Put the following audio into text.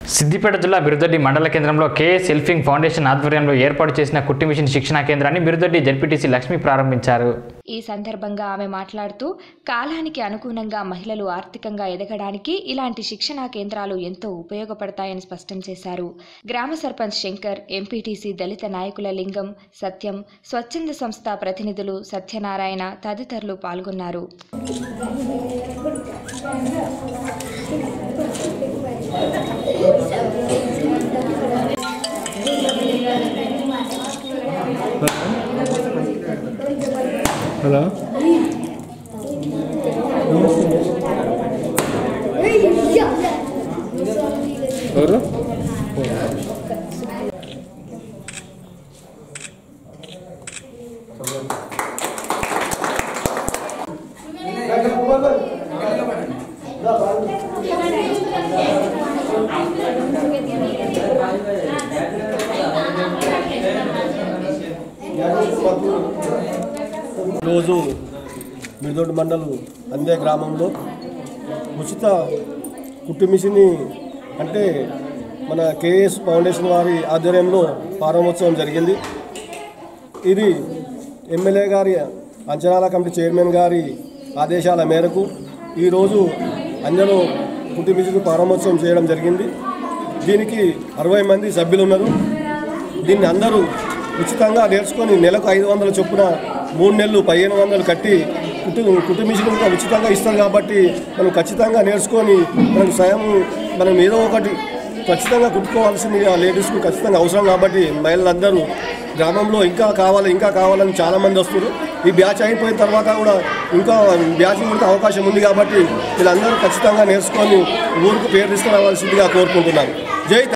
సిద్దిపేట జిల్లా బిరుదొడ్డి మండల కేంద్రంలో కేఎస్ హెల్పింగ్ ఫౌండేషన్ ఆధ్వర్యంలో ఏర్పాటు చేసిన కుట్టి మిషన్ శిక్షణా కేంద్రాన్ని బిరుదొడ్డి జడ్పీటీసీ లక్ష్మి ప్రారంభించారు ఈ సందర్భంగా ఆమె మాట్లాడుతూ కాలానికి అనుగుణంగా మహిళలు ఆర్థికంగా ఎదగడానికి ఇలాంటి శిక్షణా కేంద్రాలు ఎంతో ఉపయోగపడతాయని స్పష్టం చేశారు గ్రామ సర్పంచ్ శంకర్ ఎంపీటీసీ దళిత నాయకుల లింగం సత్యం స్వచ్ఛంద సంస్థ ప్రతినిధులు సత్యనారాయణ తదితరులు పాల్గొన్నారు హలో ఎవరు ఈరోజు మిర్దోడ్ మండలు అందే గ్రామంలో ఉచిత కుట్టు మిషన్ని అంటే మన కేఎస్ ఫౌండేషన్ వారి ఆధ్వర్యంలో ప్రారంభోత్సవం జరిగింది ఇది ఎమ్మెల్యే గారి అంచనాల కమిటీ చైర్మన్ గారి ఆదేశాల మేరకు ఈరోజు అందరూ కుట్టు మిషన్ ప్రారంభోత్సవం చేయడం జరిగింది దీనికి అరవై మంది సభ్యులు ఉన్నారు దీన్ని అందరూ ఉచితంగా నేర్చుకొని నెలకు ఐదు వందల చొప్పున మూడు నెలలు పదిహేను వందలు కట్టి కుట్టు కుట్టు మిషన్ కూడా ఉచితంగా ఇస్తారు కాబట్టి మనం ఖచ్చితంగా నేర్చుకొని మనం స్వయం మనం ఏదో ఒకటి ఖచ్చితంగా కుట్టుకోవాల్సింది ఆ లేడీస్కు ఖచ్చితంగా అవసరం కాబట్టి మహిళలందరూ గ్రామంలో ఇంకా కావాలి ఇంకా కావాలని చాలామంది వస్తారు ఈ బ్యాచ్ అయిపోయిన తర్వాత కూడా ఇంకా బ్యాచ్ కూడా అవకాశం ఉంది కాబట్టి వీళ్ళందరూ ఖచ్చితంగా నేర్చుకొని ఊరికి పేరు తీసుకురావాల్సిందిగా కోరుకుంటున్నాను జై